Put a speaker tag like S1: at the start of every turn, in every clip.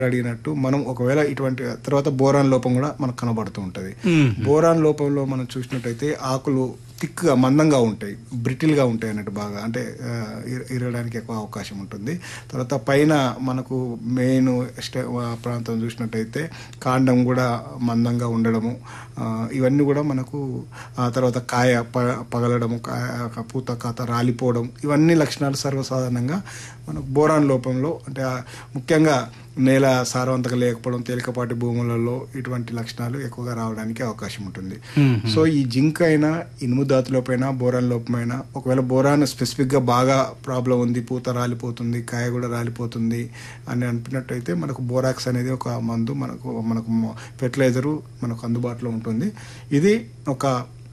S1: అడిగినట్టు మనం ఒకవేళ ఇటువంటి తర్వాత బోరాన్ లోపం కూడా మనకు కనబడుతూ ఉంటుంది
S2: మ్మ్.
S1: బోరాన్ లోపంలో మనం చూసినట్టయితే ఆకులు థిక్గా మందంగా ఉంటాయి బ్రిటిల్గా ఉంటాయి అన్నట్టు బాగా అంటే ఆ, ఇర- ఇరగడానికి ఎక్కువ అవకాశం ఉంటుంది తర్వాత పైన మనకు మెయిన్ స్టే- ఆ, ప్రాంతం చూసినట్టయితే కాండం కూడా మందంగా ఉండడము ఆ, ఇవన్నీ కూడా మనకు ఆ తర్వాత కాయ ప- పగలడము కాయ పూత కాత రాలిపోవడం ఇవన్నీ లక్షణాలు సర్వసాధారణంగా మనకు బోరాన్ లోపంలో అంటే ఆ ముఖ్యంగా నేల సారవంతంగా లేకపోవడం తేలికపాటి భూములలో ఇటువంటి లక్షణాలు ఎక్కువగా రావడానికి అవకాశం ఉంటుంది సో ఈ జింక్ అయినా ఇనుము ధాతులోపైన బోరాన్ లోపమైనా ఒకవేళ బోరాన్ స్పెసిఫిక్గా బాగా ప్రాబ్లం ఉంది పూత రాలిపోతుంది కాయ కూడా రాలిపోతుంది అని అనుకున్నట్టయితే మనకు బోరాక్స్ అనేది ఒక మందు మనకు మనకు ఫెర్టిలైజరు మనకు అందుబాటులో ఉంటుంది ఇది ఒక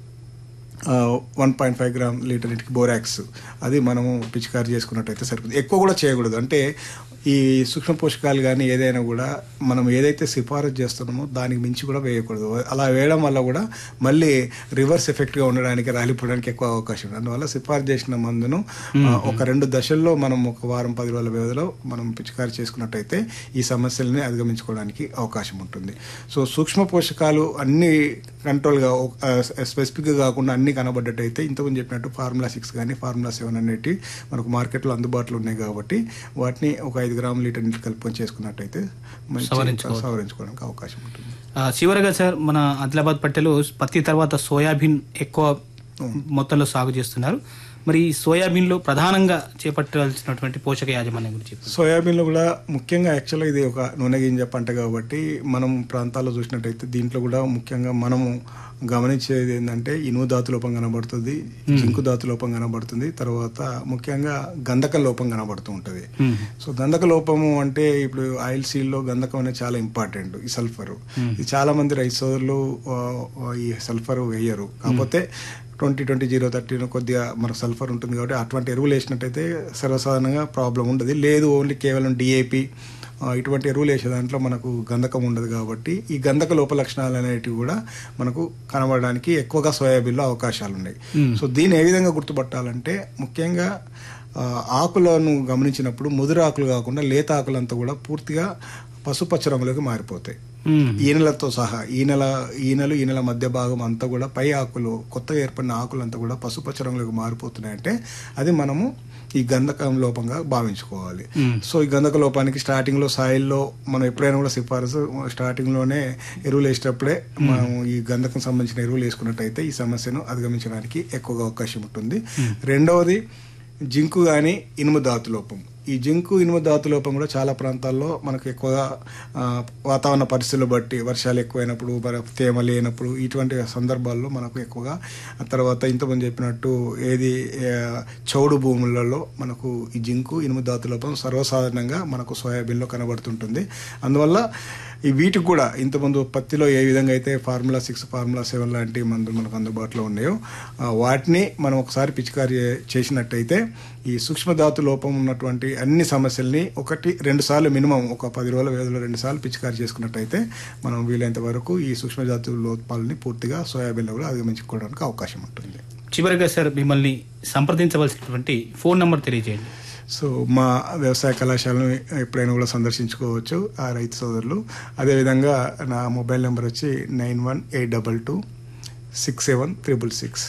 S1: one point five gram litre నీటికి బోరాక్స్ అది మనము పిచికారి చేసుకున్నట్టయితే సరిపోతుంది ఎక్కువ కూడా చేయకూడదు అంటే ఈ సూక్ష్మ పోషకాలు కానీ ఏదైనా కూడా మనం ఏదైతే సిఫారసు చేస్తున్నామో దానికి మించి కూడా వేయకూడదు అలా వేయడం వల్ల కూడా మళ్ళీ రివర్స్ ఎఫెక్ట్గా ఉండడానికి రాలిపోవడానికి ఎక్కువ అవకాశం ఉంది అందువల్ల సిఫారసు చేసిన మందును ఆ, ఒక రెండు దశల్లో మనం ఒక వారం పది రోజుల వ్యవధిలో మనం పిచికారి చేసుకున్నట్టయితే ఈ సమస్యల్ని అధిగమించుకోవడానికి అవకాశం ఉంటుంది సో సూక్ష్మ పోషకాలు అన్ని కంట్రోల్గా స్పెసిఫిక్గా కాకుండా అన్ని కనబడ్డట్టయితే ఇంతకుముందు చెప్పినట్టు ఫార్ములా సిక్స్ కానీ ఫార్ములా సెవెన్ అనేవి మనకు మార్కెట్లో అందుబాటులో ఉన్నాయి కాబట్టి వాటిని ఒక ఐదు గ్రాముల లీటర్ నీళ్ళు కలుపుకొని చేసుకున్నట్టయితే మంచి
S2: సవరించుకోవచ్చు.
S1: సవరించుకోవడానికి అవకాశం ఉంటుంది
S2: ఆ, చివరగా సార్ మన ఆదిలాబాద్ పట్టెలో పత్తి తర్వాత సోయాబీన్ ఎక్కువ మొత్తంలో సాగు చేస్తున్నారు మరి ఈ సోయాబీన్లో ప్రధానంగా చేపట్టాల్సినటువంటి పోషక యాజమాన్యం గురించి చెప్పండి.
S1: సోయాబీన్లో కూడా ముఖ్యంగా యాక్చువల్గా ఇది ఒక నూనె గింజ పంట కాబట్టి మనం ప్రాంతాల్లో చూసినట్టయితే దీంట్లో కూడా ముఖ్యంగా మనము గమనించేది ఏంటంటే ఇనుము ధాతు లోపం కనబడుతుంది జింకు ధాతు లోపం కనబడుతుంది తర్వాత ముఖ్యంగా గంధక లోపం కనబడుతూ ఉంటుంది
S2: మ్మ్.
S1: సో గంధక లోపము అంటే ఇప్పుడు ఆయిల్ సీల్లో గంధకం అనేది చాలా ఇంపార్టెంట్ ఈ సల్ఫర్ ఇది చాలా మంది రైతు సోదరులు ఆ, ఆ, ఈ సల్ఫర్ వేయరు కాకపోతే ట్వంటీ ట్వంటీ జీరో థర్టీలో కొద్దిగా మనకు సల్ఫర్ ఉంటుంది కాబట్టి అటువంటి ఎరువులు వేసినట్టయితే సర్వసాధారణంగా ప్రాబ్లం ఉండదు లేదు ఓన్లీ కేవలం డిఏపి ఇటువంటి ఎరువులు వేసే దాంట్లో మనకు గంధకం ఉండదు కాబట్టి ఈ గంధక లోప లక్షణాలు అనేటివి కూడా మనకు కనబడడానికి ఎక్కువగా సోయాబీన్లో అవకాశాలు ఉన్నాయి సో దీన్ని ఏ విధంగా గుర్తుపట్టాలంటే ముఖ్యంగా ఆ, ఆకులను గమనించినప్పుడు ముదురు ఆకులు కాకుండా లేత ఆకులంతా కూడా పూర్తిగా పసుపచ్చ రంగులోకి మారిపోతాయి
S2: మ్మ్.
S1: ఈనెలతో సహా ఈనెల ఈనెలు ఈనెల మధ్య భాగం అంతా కూడా పై ఆకులు కొత్తగా ఏర్పడిన ఆకులంతా కూడా పసుపచ్చ రంగులోకి మారిపోతున్నాయంటే అది మనము ఈ గంధకం లోపంగా భావించుకోవాలి సో ఈ గంధక లోపానికి స్టార్టింగ్ లో సాయిల్లో మనం ఎప్పుడైనా కూడా సిఫారసు స్టార్టింగ్ లోనే ఎరువులు వేసేటప్పుడే మనం ఈ గంధకం సంబంధించిన ఎరువులు వేసుకున్నట్టయితే ఈ సమస్యను అధిగమించడానికి ఎక్కువగా అవకాశం ఉంటుంది రెండవది జింకు కానీ ఇనుము ధాతు లోపం ఈ జింకు ఇనుము ధాతు లోపం కూడా చాలా ప్రాంతాల్లో మనకు ఎక్కువగా ఆ, వాతావరణ పరిస్థితులు బట్టి వర్షాలు ఎక్కువైనప్పుడు మరి తేమ లేనప్పుడు ఇటువంటి సందర్భాల్లో మనకు ఎక్కువగా ఆ తర్వాత ఇంతకుముందు చెప్పినట్టు ఏది ఆ, చౌడు భూములలో మనకు ఈ జింకు ఇనుము ధాతు లోపం సర్వసాధారణంగా మనకు సోయాబీన్లో కనబడుతుంటుంది అందువల్ల ఈ వీటికి కూడా ఇంతకుముందు పత్తిలో ఏ విధంగా అయితే ఫార్ములా సిక్స్ ఫార్ములా సెవెన్ లాంటి మందులు మనకు అందుబాటులో ఉన్నాయో ఆ, వాటిని మనం ఒకసారి పిచికారి చే- చేసినట్టయితే ఈ సూక్ష్మధాతు లోపం ఉన్నటువంటి అన్ని సమస్యల్ని ఒకటి రెండు సార్లు మినిమం ఒక పది రోజుల వ్యవధిలో రెండు సార్లు పిచికారి చేసుకున్నట్టయితే మనం వీలైనంత వరకు ఈ సూక్ష్మధాతు లోపాలని పూర్తిగా సోయాబీన్లో కూడా అధిగమించుకోవడానికి అవకాశం ఉంటుంది
S2: చివరిగా సార్ మిమ్మల్ని సంప్రదించవలసినటువంటి ఫోన్ నంబర్ తెలియజేయండి
S1: సో మా వ్యవసాయ కళాశాలను ఎప్పుడైనా కూడా సందర్శించుకోవచ్చు ఆ రైతు సోదరులు అదేవిధంగా నా మొబైల్ నెంబర్ వచ్చి nine one eight double two six seven triple six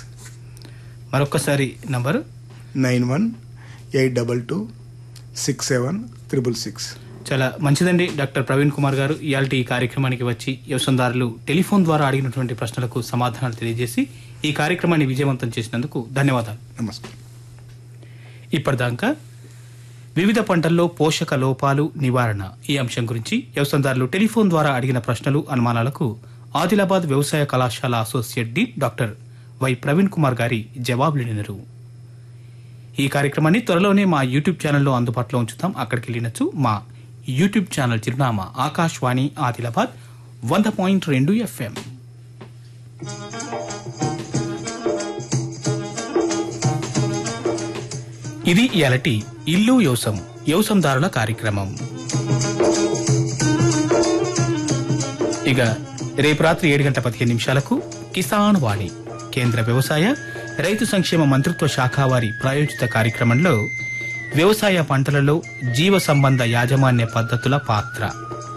S2: మరొకసారి number
S1: nine one eight double two six seven triple six
S2: చాలా మంచిదండి డాక్టర్ ప్రవీణ్ కుమార్ గారు ఇవాళ ఈ కార్యక్రమానికి వచ్చి వ్యవసాయదారులు టెలిఫోన్ ద్వారా అడిగినటువంటి ప్రశ్నలకు సమాధానాలు తెలియజేసి ఈ కార్యక్రమాన్ని విజయవంతం చేసినందుకు ధన్యవాదాలు
S1: నమస్కారం
S2: ఇప్పటిదాకా వివిధ పంటల్లో పోషక లోపాలు నివారణ ఈ అంశం గురించి వ్యవసాయదారులు టెలిఫోన్ ద్వారా అడిగిన ప్రశ్నలు అనుమానాలకు ఆదిలాబాద్ వ్యవసాయ కళాశాల associate dean doctor Y Praveen Kumar గారి జవాబులు వినరు ఈ కార్యక్రమాన్ని త్వరలోనే మా యూట్యూబ్ ఛానల్లో అందుబాటులో ఉంచుతాం అక్కడికి వెళ్ళినచ్చు మా యూట్యూబ్ ఛానల్ చిరునామా ఆకాశవాణి ఆదిలాబాద్ వంద పాయింట్ రెండు ఎఫ్ఎం ఇది ఇయాలటి ఇల్లు యోసం యోసందారుల కార్యక్రమం ఇక రేపు రాత్రి ఏడు గంటల పదిహేను నిమిషాలకు కిసాన్ వాణి కేంద్ర వ్యవసాయ రైతు సంక్షేమ మంత్రిత్వ శాఖ వారి ప్రాయోజిత కార్యక్రమంలో వ్యవసాయ పంటలలో జీవ సంబంధ యాజమాన్య పద్ధతుల పాత్ర